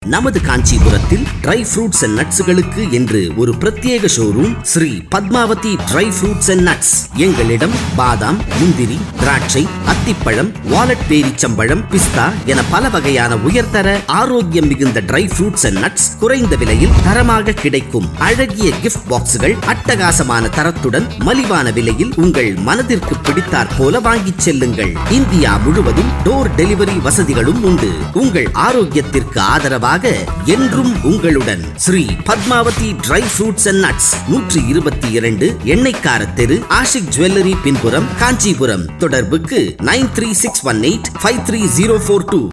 நமது காஞ்சிபுரத்தில் try fruits and நட்ஸ்களுக்கு என்று ஒரு பிரத்யேக showroom Sri Padmavathi dry fruits and nuts எங்களிடம் பாதாம் முந்திரி திராட்சை அத்திப்பழம் வாலட் பேரிச்சம்பழம் பிஸ்தா என பல வகையான உயர்தர ஆரோக்கியம் மிகுந்த ட்ரை ஃப்ரூட்ஸ் அண்ட் நட்ஸ் குறைந்த விலையில் தரமாக கிடைக்கும் அழகிய கிஃப்ட் பாக்ஸுகள் அட்டகாசமான தரத்துடன் மலிவான விலையில் உங்கள் மனதிற்கு பிடித்தாற் போல வாங்கிச் செல்லுங்கள் இந்தியா முழுவதும் டோர் டெலிவரி வசதிகளும் உண்டு உங்கள் ஆரோக்கியத்திற்கு ஆதரவாக என்றும் உங்களுடன் Sri Padmavathi dry fruits and nuts நூற்றி இருபத்தி இரண்டு எண்ணெய்க்கார தெரு ஆஷிக் ஜுவல்லரி பின்புறம் காஞ்சிபுரம் தொடர்புக்கு nine three six one eight five three zero four two